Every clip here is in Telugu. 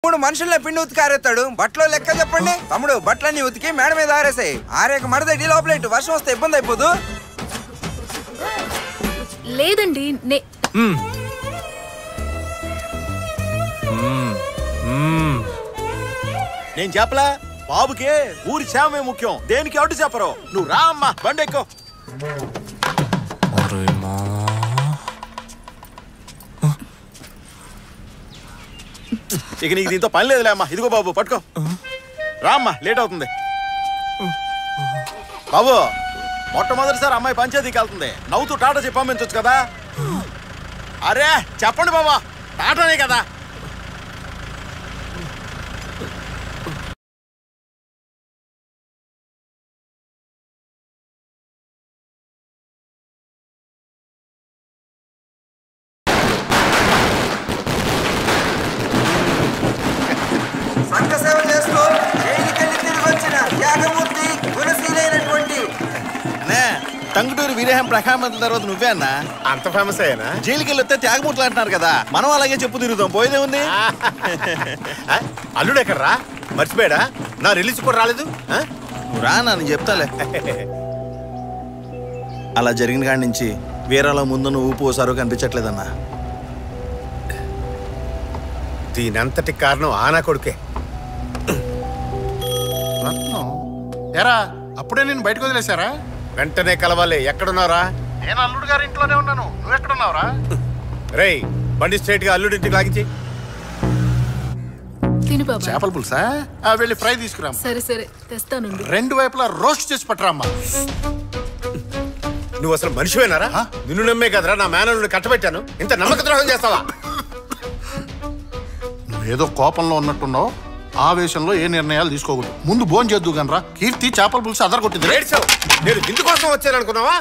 తమ్ముడు మనుషుల్ని పిండి ఉతికి ఆరేస్తాడు బట్టలో లెక్క చెప్పండి తమ్ముడు బట్టలన్నీ ఉతికి మేడ మీద ఆరేసాయి ఆరేక మడత లోపల ఇటు వర్షం వస్తే ఇబ్బంది అయిపోదు లేదండి నే నేను చెప్పలా బాబుకే ఊరి క్షేమమే ముఖ్యం దేనికి అడ్డు చెప్పరు నువ్వు రా అమ్మా బండి ఎక్కువ ఇక నీకు దీంతో పని లేదులే అమ్మా ఇదిగో బాబు పట్టుకో రా అమ్మా లేట్ అవుతుంది బాబు మొట్టమొదటిసారి అమ్మాయి పంచాయతీకి వెళ్తుంది నవ్వుతూ టాటా చెప్పి పంపించవచ్చు కదా అరే చెప్పండి బాబా టాటానే కదా సంఘ సేవ చేస్తూ జైలుకెళ్ళి తిరిగి వచ్చిన త్యాగమూర్తి గుణశీలైనటువంటి అనే టంగుటూరు వీరేహం ప్రఖామంతుల తర్వాత నువ్వే అన్నా అంత ఫేమస్ అయ్యానా జైలుకి వెళ్ళొస్తే త్యాగమూర్తులు అంటున్నారు కదా మనం అలాగే చెప్పు తిరుగుతాం పోయేదే ఉంది ఆ, అల్లుడు ఎక్కడ్రా మర్చిపోయాడా నా రిలీజ్ కూడా రాలేదు ఆ? నువ్వు రా నేను చెప్తాలే అలా జరిగిన కాడి నుంచి వీరాలో ముందు నువ్వు ఊపు ఓసారో కనిపించట్లేదన్నా దీనంతటి కారణం ఆనా కొడుకే రత్నం ఎరా అప్పుడే నేను బయటకు వదిలేశారా వెంటనే కలవాలి ఎక్కడున్నారా నేను అల్లుడు గారి ఇంట్లోనే ఉన్నాను నువ్వు ఎక్కడున్నావురా రేయ్ బండి స్ట్రైట్ గా అల్లుడింటికి లాగించి తిను బాబా చేపల పులుసా ఆ, వెళ్ళి ఫ్రై తీసుకురా సరే సరే తెస్తానుండు రెండు వైపులా రోస్ట్ చేసి పట్టరామ్మా నువ్వు అసలు మనిషివేనారా ఆ? నిన్ను నమ్మే కదరా నా మేనల్ని కట్టబెట్టాను ఇంత నమ్మక ద్రోహం చేస్తావా నువ్వేదో కోపంలో ఉన్నట్టున్నావు ఆవేశంలో ఏ నిర్ణయాలు తీసుకోకూడదు ముందు భోజనం చేద్దు గనరా కీర్తి చేపల పులుసు అదరగొట్టింది ఏడ్చావు నేను ఇందుకోసం వచ్చాను అనుకున్నావా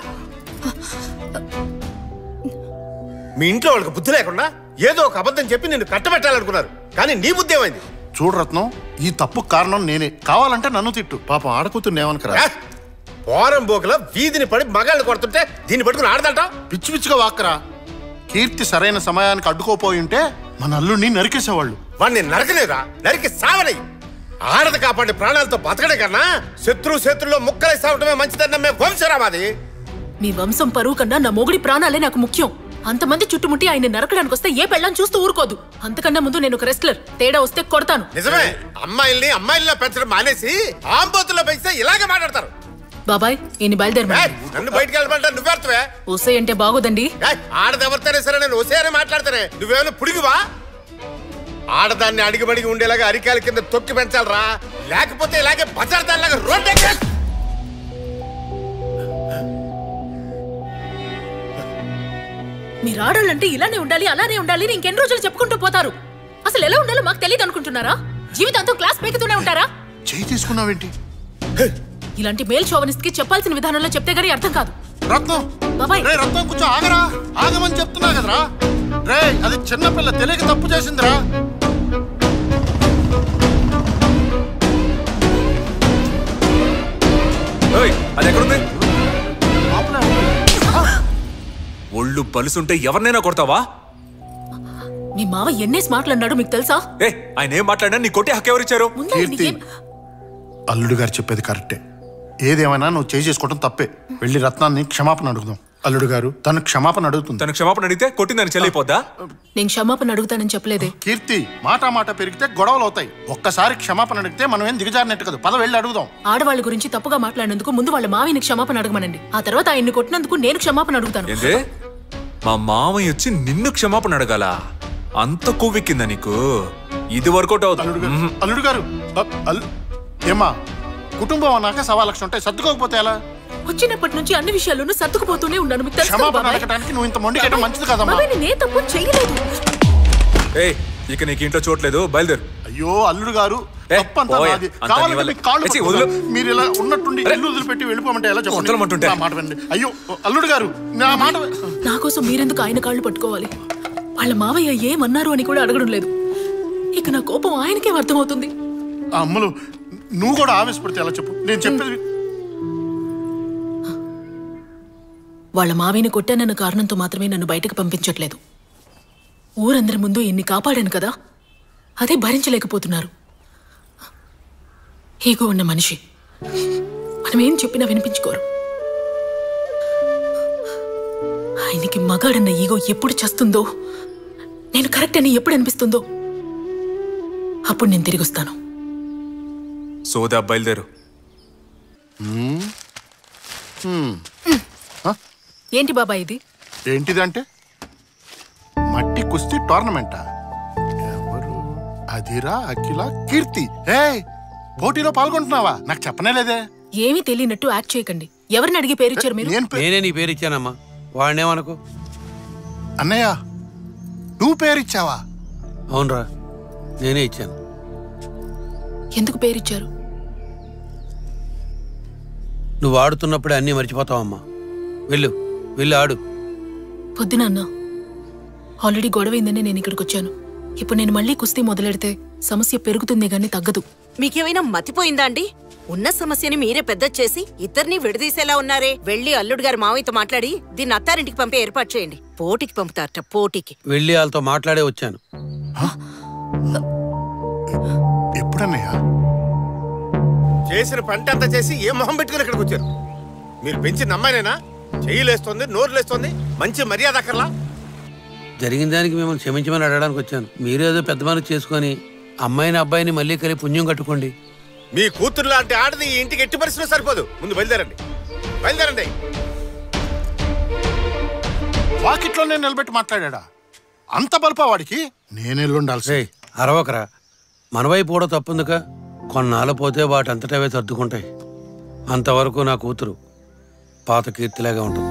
మీ ఇంట్లో వాళ్ళకి బుద్ధి లేకుండా ఏదో ఒక అబద్ధం చెప్పి నిన్ను కట్టబెట్టాలనుకున్నారు కానీ నీ బుద్ధి ఏమైంది చూడు రత్నం ఈ తప్పు కారణం నేనే కావాలంటే నన్ను తిట్టు పాపం ఆడకూతురు ఏమనుకరా ఏ? పోరం బోకల వీధిని పడి మగాళ్ళు కొడుతుంటే దీన్ని పట్టుకుని ఆడదంట పిచ్చి పిచ్చిగా వాక్కరా కీర్తి సరైన సమయానికి అడ్డుకోపోయి ఉంటే మన అల్లుడిని నరికేసేవాళ్ళు వాడిని నరకలేదా నరికి సావని ఆడది కాపాడి ప్రాణాలతో బతకడే కన్నా శత్రు శత్రులో ముక్కలై సావటమే మంచిదన్న మేము వంశరామాది మీ వంశం పరువు కన్నా నా మొగుడి ప్రాణాలే నాకు ముఖ్యం అంతమంది చుట్టుముట్టి ఆయన నరకడానికి వస్తే ఏ పెళ్ళం చూస్తూ ఊరుకోదు అంతకన్నా ముందు నేను ఒక రెస్లర్ తేడా వస్తే కొడతాను నిజమే అమ్మాయిల్ని అమ్మాయిల్లో పెంచడం మానేసి ఆంబోతుల్లో పెంచితే ఇలాగే మాట్లాడతారు బాబాయ్ ఈయన ఏయ్, బయలుదేరమని నన్ను బయటికి వెళ్ళమంటే నువ్వెడతావే ఓసే అంటే బాగోదండి ఆడదెవరితేనే సరే నేను ఒసేరే మాట్లాడతానే నువ్వేమైనా పుడిగివా ఆడదాన్ని అడిగిబడిగి ఉండేలాగా అరికాల కింద తొక్కి పెంచాలరా లేకపోతే ఇలాగే బజార్ దానిలాగా రోడ్డు ఎక్కే మీరు ఆడాలంటే ఇలానే ఉండాలి అలానే ఉండాలి అని ఇంకెన్ని రోజులు చెప్పుకుంటూ పోతారు అసలు ఎలా ఉండాలో మాకు తెలియదు అనుకుంటున్నారా జీవితాంతం క్లాస్ పెక్కుతూనే ఉంటారా చేయి తీసుకున్నావేంటి ఇలాంటి మేల్ షోవనిస్ట్ కి చెప్పాల్సిన విధానంలో చెప్తే గానీ అర్థం కాదు రత్నం బాబాయ్ రే రత్నం కొంచెం ఆగరా ఆగమని చెప్తున్నా కదరా రే అది చిన్నపిల్ల తెలియక తప్పు చేసిందిరా ఓయ్ అది ఎక్కడుంది లోపలే ఒళ్ళు పలుసుంటే ఎవరినైనా కొడతావా మీ మావ ఎన్నేసి మాట్లాడినాడు మీకు తెలుసా ఏ ఆయన ఏం మాట్లాడినా నీ కొట్టే హక్కు ఎవరిచ్చారు ముందు ఆయన్ని కీర్తి ఏం- అల్లుడు గారు చెప్పేది కరెక్టే ఏదేమైనా నువ్వు చేయి చేసుకోవడం తప్పే వెళ్ళి రత్నాన్ని క్షమాపణ అడుగుదాం అల్లుడు గారు తను క్షమాపణ అడుగుతుంది తన క్షమాపణ అడిగితే కొట్టిందని చెల్లిపోద్దా నేను క్షమాపణ అడుగుతానని చెప్పలేదే కీర్తి మాట మాట పెరిగితే గొడవలు అవుతాయి ఒక్కసారి క్షమాపణ అడిగితే మనం ఏం దిగజారినట్టు కదా పద వెళ్ళి అడుగుదాం ఆడవాళ్ళ గురించి తప్పుగా మాట్లాడినందుకు ముందు వాళ్ళ మావిని క్షమాపణ అడగమనండి ఆ తర్వాత ఆయన్ని కొట్టినందుకు నేను క్షమాపణ అడుగుతాను ఏందే మా మామయ్య వచ్చి నిన్ను క్షమాపణ అడగాల అంత కొవ్వెక్కిందా నీకు ఇది వర్కౌట్ అల్లుడు అవుతుంది గారు అల్లుడు గారు అ- అల్- ఏమ్మా కుటుంబం అన్నాక సవా లక్ష ఉంటాయి సర్దుకోకపోతే ఎలా వచ్చినప్పటి నుంచి అన్ని విషయాల్లోనూ సర్దుకుపోతూనే ఉన్నాను మీకు తెలుసు కదా క్షమాపణ బాబాయ్? అడగడానికి నువ్వు ఇంత మొండికేయడం మంచిది కదమ్మా బాబాయ్, నేను ఏ తప్పు చేయలేదు ఏయ్ ఇక నీకు ఇంట్లో చూడలేదు బయలుదేరు అయ్యో అల్లుడు గారు ఏ, తప్పంతా పోయే. నాది. అంతా కావాలంటే నీ వల్లే. మీకు కాళ్ళు ఏచి, పట్టుకుంటా. వదిలు. మీరు ఇలా ఉన్నట్టుండి అరే. ఇల్లు వదిలిపెట్టి వెళ్ళిపోమంటే ఎలా చెప్పండి వదలమంటుంటే. నా మాట వినండి అయ్యో అల్లుడు గారు నా మాట వి- నా కోసం మీరెందుకు ఆయన కాళ్ళు పట్టుకోవాలి వాళ్ళ మావయ్య ఏమన్నారు అని కూడా అడగడం లేదు ఇక నా కోపం ఆయనకే అర్థమవుతుంది ఆ అమ్మలు నువ్వు కూడా ఆవేశపడితే ఎలా చెప్పు నేను చెప్పేది వి- వాళ్ళ మావిని కొట్టానన్న కారణంతో మాత్రమే నన్ను బయటకు పంపించట్లేదు ఊరందరి ముందు ఇన్ని కాపాడాను కదా అదే భరించలేకపోతున్నారు ఈగో ఉన్న మనిషి మనం ఏం చెప్పినా వినిపించుకోరు ఆయనకి మగాడన్న ఈగో ఎప్పుడు చస్తుందో నేను కరెక్ట్ అని ఎప్పుడు అనిపిస్తుందో అప్పుడు నేను తిరిగి వస్తాను సోదా బయలుదేరు ఏంటి బాబా ఇది ఏంటిదంటే మట్టి కుస్తీ టోర్నమెంటా ఎవరు అదిరా అఖిల కీర్తి ఏ పోటీలో పాల్గొంటున్నావా నాకు చెప్పనే లేదే ఏమీ తెలియనట్టు యాక్ట్ చేయకండి ఎవరిని అడిగి పేరిచ్చారు మీరు నేను పే- నేనే నీ పేరు ఇచ్చానమ్మా వాడినేమనుకో అన్నయ్య నువ్వు పేరిచ్చావా అవునరా నేనే ఇచ్చాను ఎందుకు పేరిచ్చారు నువ్వు ఆడుతున్నప్పుడే అన్నీ మర్చిపోతావమ్మా వెళ్ళు వెళ్ళి ఆడు పొద్దున అన్నా ఆల్రెడీ గొడవైందని నేను ఇక్కడికి వచ్చాను ఇప్పుడు నేను మళ్ళీ కుస్తీ మొదలెడితే సమస్య పెరుగుతుంది గానీ తగ్గదు మీకేమైనా మతిపోయిందా అండి ఉన్న సమస్యని మీరే పెద్ద చేసి ఇద్దరిని విడదీసేలా ఉన్నారే వెళ్ళి అల్లుడు గారు మావయ్యతో మాట్లాడి దీన్ని అత్తారింటికి పంపే ఏర్పాటు చేయండి పోటీకి పంపుతారట పోటీకి వెళ్ళి వాళ్ళతో మాట్లాడే వచ్చాను ఎప్పుడన్నయ్య చేసిన పంట అంతా చేసి ఏ మొహం పెట్టుకుని ఇక్కడికి వచ్చారు మీరు పెంచిన అమ్మాయినేనా చెయ్యి లేస్తుంది నోరు లేస్తుంది మంచి మర్యాద అక్కర్లా జరిగిన దానికి మిమ్మల్ని క్షమించమని అడగడానికి వచ్చాను మీరేదో పెద్ద మనసు చేసుకొని అమ్మాయిని అబ్బాయిని మళ్ళీ కలిపి పుణ్యం కట్టుకోండి మీ కూతురు లాంటి ఆడది ఈ ఇంటికి ఎట్టి పరిస్థితుల్లో సరిపోదు ముందు బయలుదేరండి బయలుదేరండి వాకిట్లోనే నిలబెట్టి మాట్లాడా అంత బలుపా వాడికి నేనెళ్ళుండాల్సి రే అరవకరా మన వైపు కూడా తప్పుందిక కొన్నాళ్ళు పోతే వాటంతటవే సర్దుకుంటాయి అంతవరకు నా కూతురు పాత కీర్తిలాగా ఉంటుంది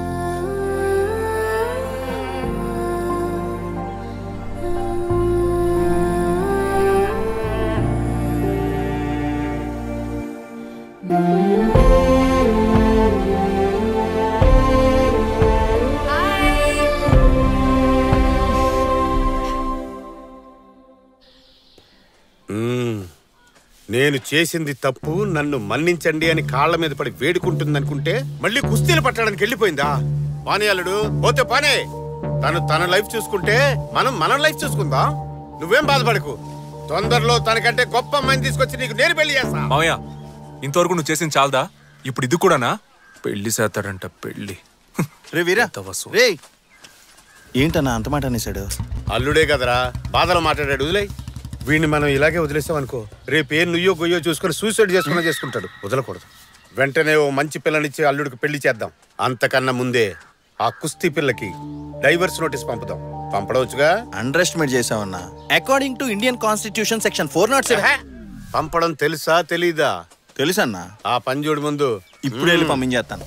నేను చేసింది తప్పు నన్ను మన్నించండి అని కాళ్ళ మీద పడి వేడుకుంటుందనుకుంటే మళ్ళీ కుస్తీలు పట్టడానికి వెళ్ళిపోయిందా పానీ అల్లుడు పోతే పానే తను తన లైఫ్ చూసుకుంటే మనం మన లైఫ్ చూసుకుందాం నువ్వేం బాధపడకు తొందరలో తనకంటే గొప్ప అమ్మాయిని తీసుకొచ్చి నీకు నేను పెళ్లి చేస్తా మావయ్య ఇంతవరకు నువ్వు చేసింది చాలదా ఇప్పుడు ఇది కూడానా పెళ్లి చేస్తాడంట పెళ్లి రే వీరా ఎంత వసు. రే ఏంటన్నా అంత మాట అనేసాడు అల్లుడే కదరా బాధలు మాట్లాడాడు వదిలే వీడిని మనం ఇలాగే వదిలేస్తాం అనుకో రేపు ఏం నుయ్యో గొయ్యో చూసుకొని సూసైడ్ చేసుకున్నా చేసుకుంటాడు వదలకూడదు వెంటనే ఓ మంచి పిల్లనిచ్చి అల్లుడికి పెళ్లి చేద్దాం అంతకన్నా ముందే ఆ కుస్తీ పిల్లకి డైవర్స్ నోటీస్ పంపుదాం పంపడవచ్చుగా అండర్ ఎస్టిమేట్ చేసావన్నా according to Indian constitution section four not ఎహె, పంపడం తెలుసా తెలీదా తెలుసన్నా ఆ పని చూడు ముందు ఇప్పుడు వెళ్ళి పంపించేస్తాను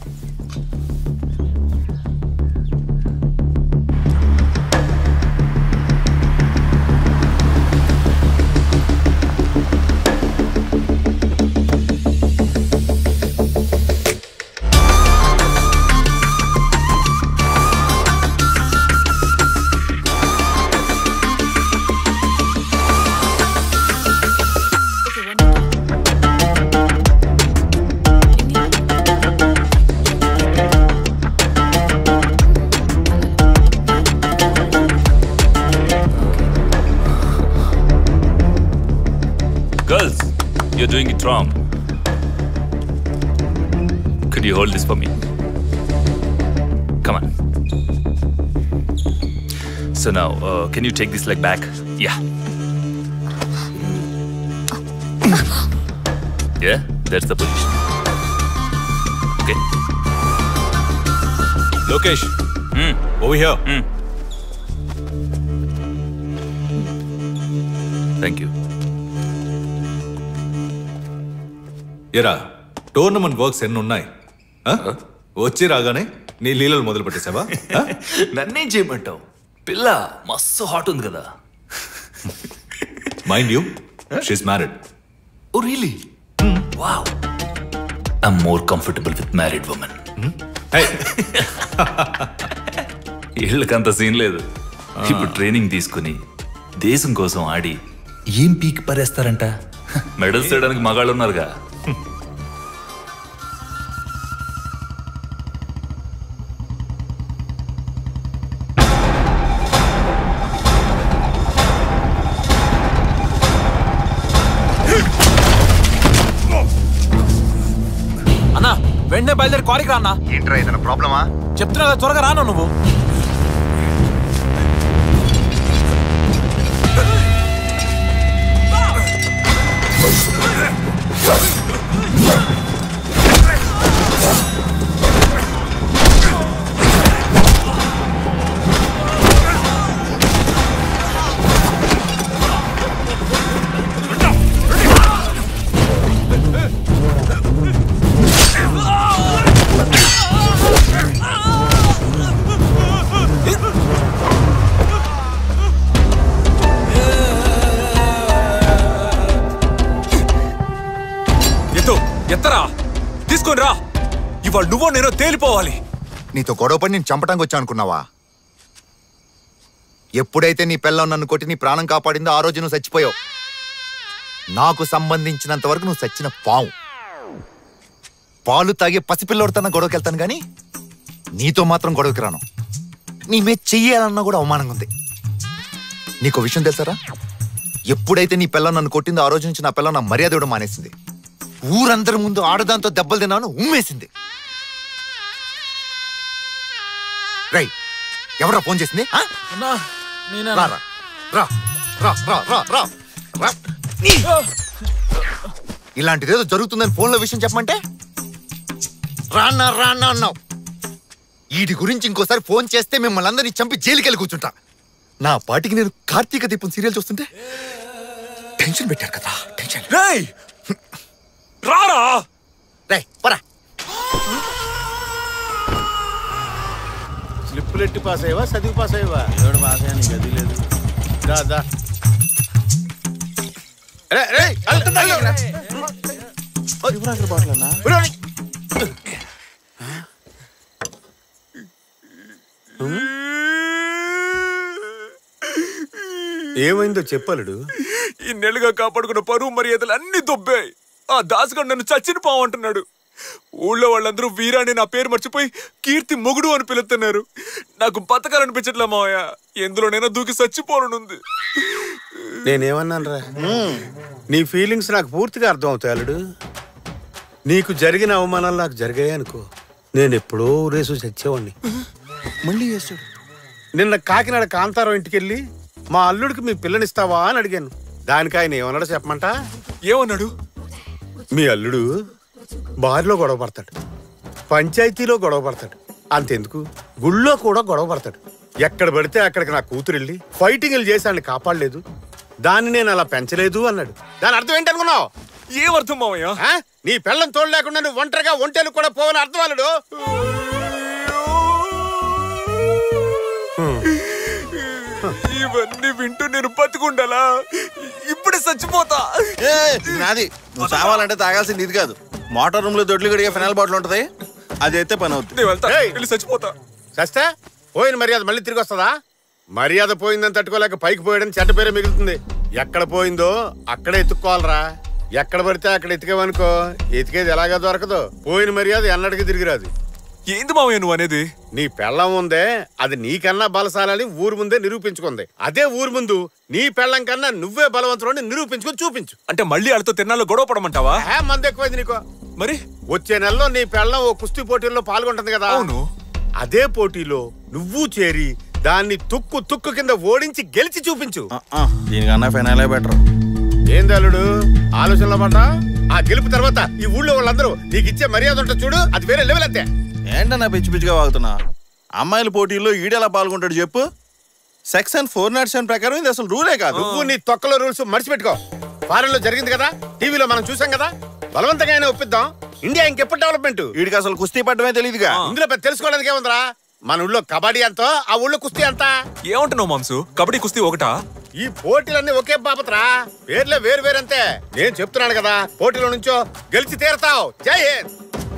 Girls, you're doing it wrong. Could you hold this for me? Come on. So now, uh, can you take this leg back? Yeah. yeah, that's the position. Okay. Lokesh Hmm. Over here Hmm. Thank you. ఎరా టోర్నమెంట్ వర్క్స్ ఎన్ని ఉన్నాయి ఆ? వచ్చి రాగానే నీ లీలలు మొదలు పెట్టేశావా ఆ? నన్నేం చేయమంటావు పిల్ల మస్తు హాట్ ఉంది కదా mind you she's married oh really wow I'm more comfortable with married women వీళ్ళకంత సీన్ లేదు ఇప్పుడు ట్రైనింగ్ తీసుకుని దేశం కోసం ఆడి ఏం పీక్ పరేస్తారంట మెడల్స్ చేయడానికి మగాళ్ళు ఉన్నారుగా వెంటనే బయలుదేరి క్వారీకి రా అన్నా ఏంట్రా ఏదైనా ప్రాబ్లమా చెప్తున్నా కదా, త్వరగా రాను నువ్వు ఎత్తు ఎత్తరా తీసుకొని రా ఇవాళ నువ్వో నేనో తేలిపోవాలి నీతో గొడవపడి నేను చంపడానికి వచ్చా అనుకున్నావా ఎప్పుడైతే నీ పిల్లం నన్ను కొట్టి నీ ప్రాణం కాపాడిందో ఆ రోజు నువ్వు చచ్చిపోయావు నాకు సంబంధించినంత వరకు నువ్వు చచ్చిన పావు పాలు తాగే పసిపిల్లోడితోన్న గొడవకి వెళ్తాను కానీ నీతో మాత్రం గొడవకి రాను నీ మీద చెయ్యాలన్నా కూడా అవమానంగా ఉంది నీకు విషయం తెలుసారా ఎప్పుడైతే నీ పిల్లం నన్ను కొట్టిందో ఆ రోజు నుంచి నా పిల్లం నా మర్యాద ఇవ్వడం మానేసింది ఊరందరి ముందు ఆడదాంతో దెబ్బలు తిన్నాను ఉమ్మేసింది రై ఎవరా ఫోన్ చేసింది ఆ? అన్నా నేనా రా, రా. రా, రా, రా, రా, రా, రా. నీ. ఇలాంటిదేదో జరుగుతుందని ఫోన్లో విషయం చెప్పమంటే రాన్నా రాన్నా అన్నావు వీటి గురించి ఇంకోసారి ఫోన్ చేస్తే మిమ్మల్ని అందరినీ చంపి జైలుకి వెళ్ళి కూర్చుంటా నా పాటికి నేను కార్తీక దీపం సీరియల్ చూస్తుంటే టెన్షన్ పెట్టారు కదా టెన్షన్ రేయ్ రారా రే పరా స్లిప్పులు ఎట్టి పాస్ అయ్యవా చదివి పాస్ అయ్యవా ఎవడు పాస్ అయ్యా నీకు అది లేదు దా దా రే, రే, అల్లు, అల్లు. ఉరే, ఉరే. ఏమైందో చెప్పాలడు ఈ నెలగా కాపాడుకున్న పరువు మర్యాదలు అన్ని దొబ్బాయి ఆ దాసుగాడు నన్ను చచ్చిన పావంటున్నాడు ఊళ్ళో వాళ్ళందరూ వీరాని నా పేరు మర్చిపోయి కీర్తి మొగుడు అని పిలుస్తున్నారు నాకు బతకాలనిపించట్లే మావయ్య ఎందులోనైనా దూకి చచ్చిపోనుంది నేనేమన్నాను రా నీ ఫీలింగ్స్ నాకు పూర్తిగా అర్థం అవుతాయి అల్లుడు నీకు జరిగిన అవమానాలు నాకు జరిగాయి అనుకో నేను ఎప్పుడో రేసు చచ్చేవాడిని మళ్ళీ చేస్తాడు నిన్న కాకినాడ కాంతారావు ఇంటికి వెళ్ళి మా అల్లుడికి మీ పిల్లనిస్తావా అని అడిగాను దానికి ఆయన ఏమన్నాడో చెప్పమంట ఏమన్నాడు మీ అల్లుడు బారిలో గొడవ పడతాడు పంచాయతీలో గొడవ పడతాడు అంతెందుకు గుళ్ళో కూడా గొడవ పడతాడు ఎక్కడ పడితే అక్కడికి నా కూతురు వెళ్ళి ఫైటింగ్లు చేసి ఆయన కాపాడలేదు దాన్ని నేను అలా పెంచలేదు అన్నాడు దాని అర్థం ఏంటనుకున్నావు ఏమర్థం మావయ్య ఆ? నీ పెళ్ళం తోడు లేకుండా నువ్వు ఒంటరిగా ఒంటేలు కూడా పోవని అర్థం అల్లుడు ఇవన్నీ వింటూ నేను బతుకుండాలా ఇప్పుడే చచ్చిపోతా నాది నువ్వు చావాలంటే తాగాల్సింది ఇది కాదు మోటార్ రూమ్ లో దొడ్లు గడిగే ఫినాల్ బాటిల్ ఉంటది అది అయితే పని అవుతుంది నేను వెళ్తా ఏయ్. వెళ్ళి చచ్చిపోతా చస్తే పోయిన మర్యాద మళ్ళీ తిరిగి వస్తుందా మర్యాద పోయిందని తట్టుకోలేక పైకి పోయడం చెడ్డ పేరే మిగులుతుంది ఎక్కడ పోయిందో అక్కడే ఎత్తుక్కోవాలరా ఎక్కడ పడితే అక్కడ ఎతికేవనుకో ఎతికేది ఎలాగా దొరకదు పోయిన మర్యాద ఎన్నటికి తిరిగిరాదు ఏంది మావయ్య నువ్వు అనేది నీ పెళ్ళం ఉందే అది నీకన్నా బలశాలని ఊరు ముందే నిరూపించుకుంది అదే ఊరు ముందు నీ పెళ్ళం కన్నా నువ్వే బలవంతుడు నిరూపించుకొని చూపించు అంటే మళ్ళీ వాళ్ళతో తిన్నాలో గొడవ పడమంటావా హే మంది ఎక్కువైంది నీకు మరి వచ్చే నెలలో నీ పెళ్ళం ఓ కుస్తీ పోటీల్లో పాల్గొంటుంది కదా అవును అదే పోటీలో నువ్వు చేరి దాన్ని తుక్కు తుక్కు కింద ఓడించి గెలిచి చూపించు దీనికన్నా ఫినాలే బెటర్ ఏంది అల్లుడు ఆలోచనలో పడ్డా ఆ గెలుపు తర్వాత ఈ ఊళ్ళో వాళ్ళందరూ నీకు ఇచ్చే మర్యాద ఉంటుంది చూడు అది వేరే లెవెల్ అంతే ఏంటన్నా పిచ్చి పిచ్చిగా వాగుతున్నా అమ్మాయిల పోటీల్లో ఈడెలా పాల్గొంటాడు చెప్పు సెక్షన్ ఫోర్ నాట్ సెవెన్ ప్రకారం ఇది అసలు రూలే కాదు నువ్వు నీ తొక్కలో రూల్స్ మర్చిపెట్టుకో ఫారెన్ లో జరిగింది కదా టీవీలో మనం చూసాం కదా బలవంతంగా అయినా ఒప్పిద్దాం ఇండియా ఇంకెప్పుడు డెవలప్మెంట్ వీడికి అసలు కుస్తీ పడ్డమే తెలియదుగా ఇందులో పెద్ద తెలుసుకోవడానికి ఏముందిరా మన ఊళ్ళో కబడ్డీ ఎంతో ఆ ఊళ్ళో కుస్తీ ఎంత ఏమంటున్నావు మాంసు కబడ్డీ కుస్తీ ఒకటా ఈ పోటీలన్నీ ఒకే బాపత్రా పేర్లే వేరు వేరంతే నేను చెప్తున్నాను కదా పోటీలో నుంచో గెలిచి తీరతావు జై హింద్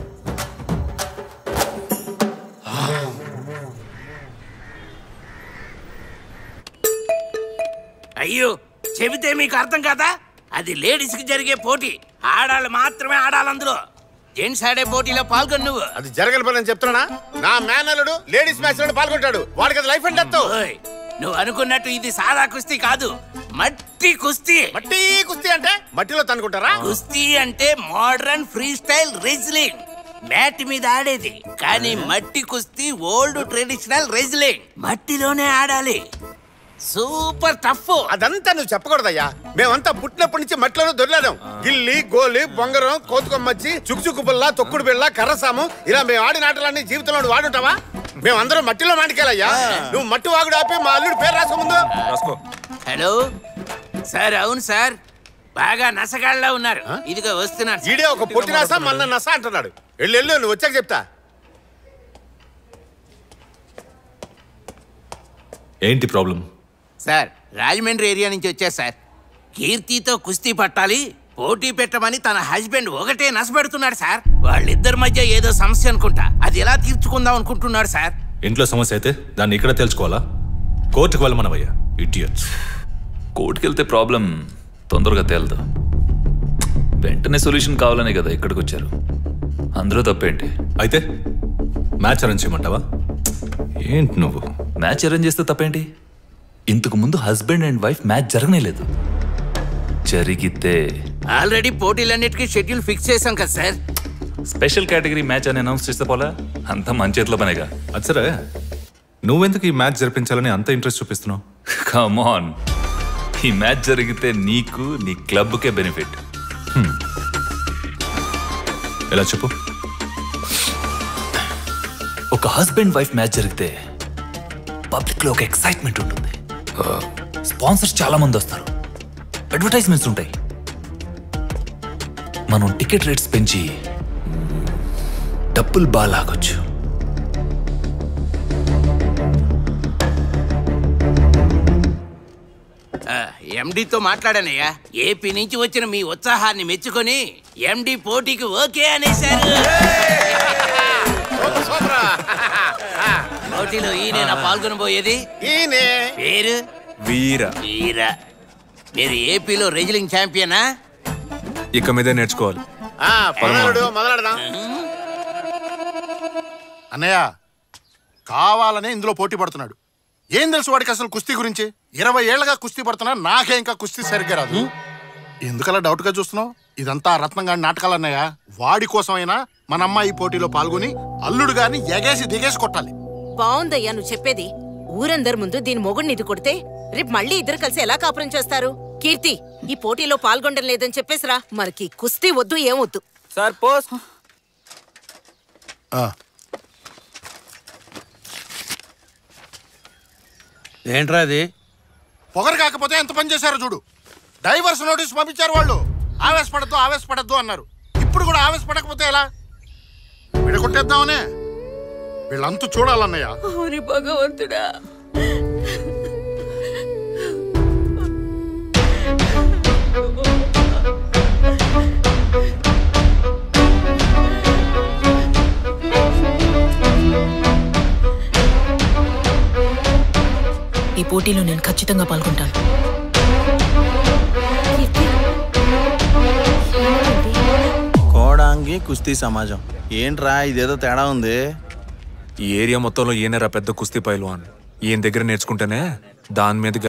అయ్యో చెబితే మీకు అర్థం కాదా అది లేడీస్ కి జరిగే పోటీ ఆడాళ్ళు మాత్రమే ఆడాలి అందులో జెంట్స్ ఆడే పోటీలో పాల్గొను నువ్వు అది జరగని పని అని చెప్తున్నా నా మేనల్లుడు లేడీస్ మ్యాచ్ లో పాల్గొంటాడు వాడికి అది లైఫ్ అండ్ డెత్ ఓయ్, నువ్వు అనుకున్నట్టు ఇది సాదా కుస్తీ కాదు మట్టి కుస్తీ మట్టి కుస్తీ అంటే మట్టిలో తనుకుంటారా కుస్తీ అంటే modern freestyle wrestling mat మీద ఆడేది కానీ మట్టి కుస్తీ ఓల్డ్ ట్రెడిషనల్ రెజ్లింగ్ మట్టిలోనే ఆడాలి సూపర్ టఫ్ అదంతా నువ్వు చెప్పకూడదయ్యా మేమంతా పుట్టినప్పటి నుంచి మట్టిలోనే దొరిలాం గిల్లి గోలి బొంగరం కోతుకొమ్మచ్చి చుక్చుక్కు బిళ్ళ తొక్కుడు బిళ్ళ కర్రసాము ఇలా మేము ఆడిన ఆటలన్నీ జీవితంలో నువ్వు వాడుంటావా మేమందరం మట్టిలో మాటికెళ్ళయ్యా నువ్వు మట్టి వాగుడు ఆపి మా అల్లుడి పేరు రాసుకో ముందు రాసుకో హలో సార్ అవును సార్ బాగా నసగాళ్ళ ఉన్నారు ఇదిగో వస్తున్నారు ఈడే ఒక పొట్టి నస మన్న నస అంటున్నాడు వెళ్ళు వెళ్ళు నువ్వు వచ్చాక చెప్తా ఏంటి ప్రాబ్లం సార్ రాజమండ్రి ఏరియా నుంచి వచ్చా సార్ కీర్తితో కుస్తీ పట్టాలి పోటీ పెట్టమని తన హస్బెండ్ ఒకటే నసపెడుతున్నాడు సార్ వాళ్ళిద్దరి మధ్య ఏదో సమస్య అనుకుంటా అది ఎలా తీర్చుకుందాం అనుకుంటున్నాడు సార్ ఇంట్లో సమస్య అయితే దాన్ని ఇక్కడ తెలుసుకోవాలా కోర్టుకు వెళ్ళమనవయ్యా ఇడియట్స్ కోర్టుకి వెళ్తే ప్రాబ్లం తొందరగా తేలదు వెంటనే సొల్యూషన్ కావాలనే కదా ఇక్కడికి వచ్చారు అందరూ తప్పేంటి అయితే మ్యాచ్ అరేంజ్ చేయమంటావా ఏంటి నువ్వు మ్యాచ్ అరేంజ్ చేస్తే తప్పేంటి ఇంతకు ముందు హస్బెండ్ అండ్ వైఫ్ మ్యాచ్ జరగనేలేదు జరిగితే ఆల్రెడీ పోటీలన్నిటికీ షెడ్యూల్ ఫిక్స్ చేశాం కదా సార్ స్పెషల్ కేటగిరీ మ్యాచ్ అని అనౌన్స్ చేస్తే పోలా అంతా మన చేతిలో పనేగా అది సరే నువ్వెందుకు ఈ మ్యాచ్ జరిపించాలని అంత ఇంట్రెస్ట్ చూపిస్తున్నావు కమాన్ ఈ మ్యాచ్ జరిగితే నీకు నీ క్లబ్కే బెనిఫిట్ ఎలా చెప్పు ఒక హస్బెండ్ వైఫ్ మ్యాచ్ జరిగితే పబ్లిక్ లో ఒక ఎక్సైట్మెంట్ ఉంటుంది స్పాన్సర్స్ చాలా మంది వస్తారు అడ్వర్టైజ్మెంట్స్ ఉంటాయి మనం టికెట్ రేట్స్ పెంచి డబ్బులు బాగా లాగొచ్చు ఎండితో మాట్లాడానయ్యా ఏపీ నుంచి వచ్చిన మీ ఉత్సాహాన్ని మెచ్చుకొని ఎండి పోటీకి ఓకే అనేశారు పోటీలో ఈయన పాల్గొనబోయేది ఈయనే పేరు వీర వీర మీరు ఏపీలో రెజ్లింగ్ ఛాంపియనా ఇక మీదే నేర్చుకోవాలి ఆ, మొదలెడు మొదలెడదాం అన్నయ్య కావాలనే ఇందులో పోటీ పడుతున్నాడు ఏం తెలుసు వాడికి అసలు కుస్తీ గురించి ఇరవై ఏళ్ళగా కుస్తీ పడుతున్నా నాకే ఇంకా కుస్తీ సరిగ్గా రాదు ఎందుకలా డౌట్ గా చూస్తున్నావు ఇదంతా రత్నం గారి నాటకాలు అన్నయ్య వాడి కోసమైనా మన అమ్మాయి ఈ పోటీలో పాల్గొని అల్లుడు గారిని ఎగేసి దిగేసి కొట్టాలి బాగుందయ్యా నువ్వు చెప్పేది ఊరందరి ముందు దీని మొగుడిని ఇది కొడితే రేపు మళ్ళీ ఇద్దరు కలిసి ఎలా కాపురం చేస్తారు కీర్తి ఈ పోటీలో పాల్గొనడం లేదని చెప్పేసిరా మనకి కుస్తీ వద్దు ఏం వద్దు సార్ పోస్ట్ ఆ, ఏంట్రా అది పొగరు కాకపోతే ఎంత పని చేశారో చూడు డైవర్స్ నోటీస్ పంపించారు వాళ్ళు ఆవేశపడద్దు ఆవేశపడద్దు అన్నారు ఇప్పుడు కూడా ఆవేశపడకపోతే ఎలా విడగొట్టేద్దామనే వీళ్ళంతూ చూడాలన్నయ్య ఓరి భగవంతుడా ఈ పోటీలో నేను ఖచ్చితంగా పాల్గొంటాను కోడాంగి కుస్తీ సమాజం ఏంట్రా ఇదేదో తేడా ఉంది ఈ ఏరియా మొత్తంలో ఈయనరా పెద్ద కుస్తీ పైల్వాన్ ఈయన దగ్గర నేర్చుకుంటేనే దాని మీద